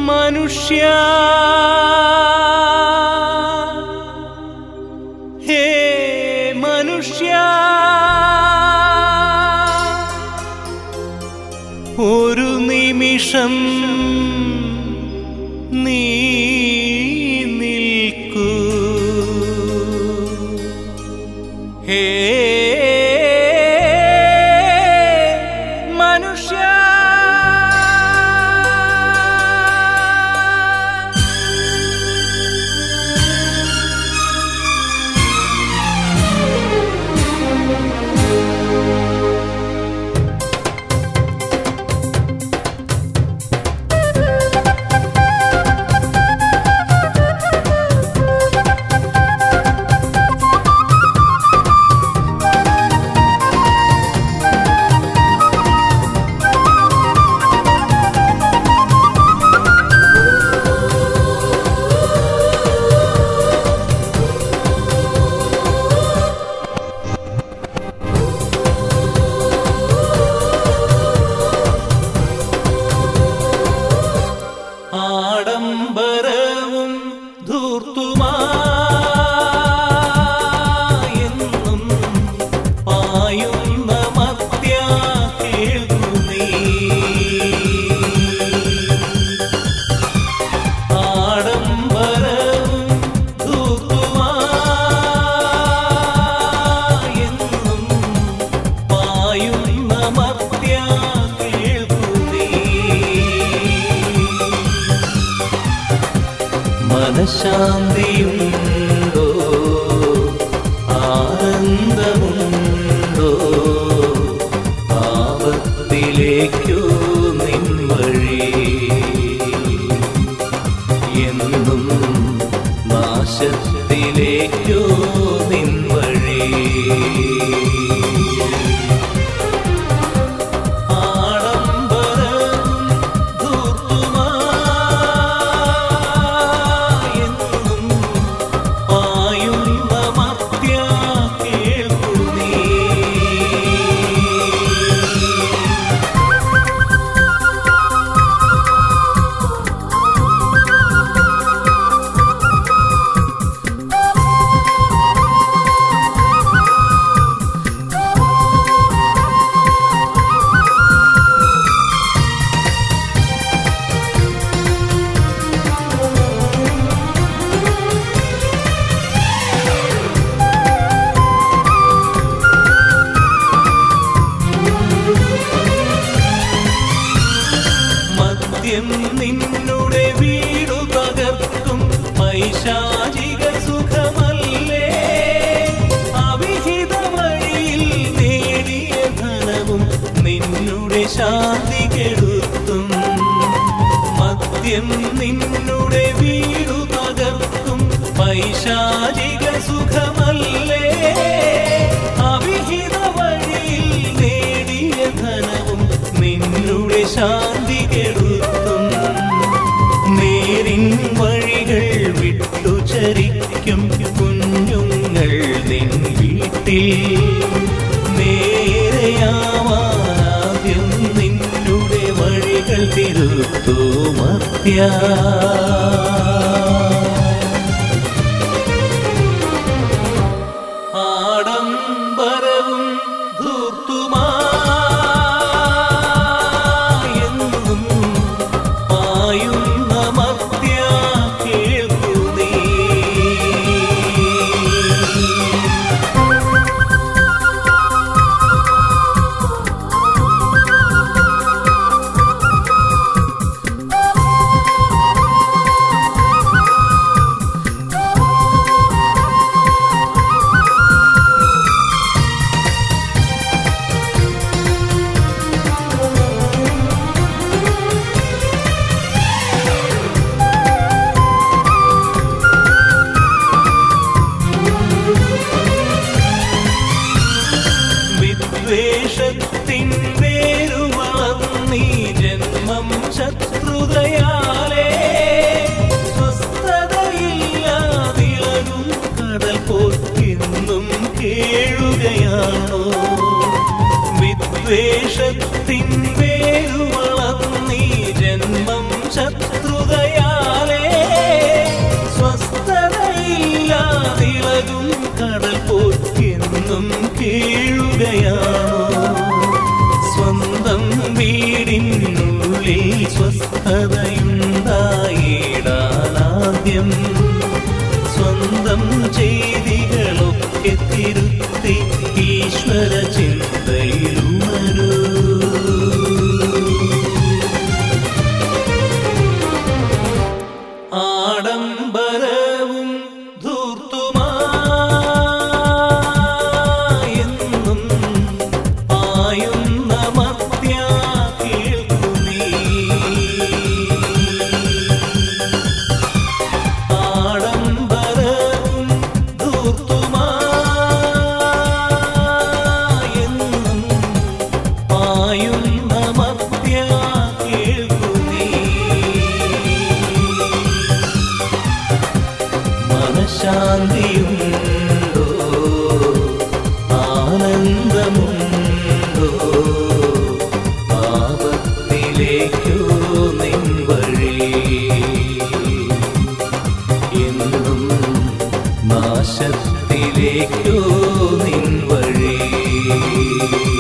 മനുഷ്യ ഹേ മനുഷ്യ ഒരു നിമിഷം നീ നിൽക്കൂ ഹേ മനുഷ്യ ആഡംബരവും ധൂർത്തുമായെന്നും പായുന്ന മത്യ കേൾക്കു നീ ആഡംബരവും ധൂർത്തുമായെന്നും പായുന്ന മത്യ കേൾക്കു നീ മനഃശാന്തിയുണ്ടോ ആനന്ദമുണ്ടോ പാപത്തിലേക്കോ നിൻ വഴി എന്നും നാശത്തിലേക്കോ നിൻ വഴി ആഡംബരം ധൂർത്തുമായെന്നും പായുന്ന മർത്യ കേൾക്കു നീ മദ്യം നിന്നുടെ വീടു തകർക്കും പൈശാചിക സുഖമല്ലേ അവിഹിത വഴിയിൽ നേടിയ ധനവും നിന്നുടെ ശാന്തി കെടുത്തും മദ്യം നിന്നുടെ വീടു തകർക്കും പൈശാചിക സുഖമല്ലേ അവിഹിത വഴിയിൽ നേടിയ ധനവും നിന്നുടെ ശാന്തി കെടുത്തും നേരിൻ വഴികൾ വിട്ടു ചരിക്കും കുഞ്ഞുങ്ങൾ നിൻ വീട്ടിൽ നേരെയാവാനാദ്യം നിന്നുടെ വഴികൾ തിരുത്തു മത്യ ആഡംബരവും ധൂർത്തുമായെന്നും പായുന്ന മർത്യ കേൾക്കു നീ വിദ്വേഷത്തിൻ വേരുവളർന്നീ ജന്മം ശത്രുതയാലേ സ്വസ്ഥതയില്ലാതിളകും കടൽ പോർക്കെന്നും കേഴുകയാണോ വിദ്വേഷത്തിൻ വേരുവളർന്നീ ജന്മം ശത്രുതയാലേ എന്നും കേഴുകയാണോ സ്വന്തം വീടിനുള്ളിൽ സ്വസ്ഥതയുണ്ടായിടാനാദ്യം സ്വന്തം ചെയ്തികളൊക്കെ തിരുത്തി ഈശ്വര ചിന്തയിലുണരൂ ആഡംബരവും ധൂർത്തുമായെന്നും പായുന്ന മർത്യ കേൾക്കുന്നീ ആഡംബരവും ധൂർത്തുമായെന്നും പായുന്ന മർത്യ കേൾക്കുന്നീ മനശാന്തിയുണ്ടോ ആനന്ദമുണ്ടോ പാപത്തിലേക്കോ നിൻ വഴി എന്നും നാശത്തിലേക്കോ നിൻ വഴി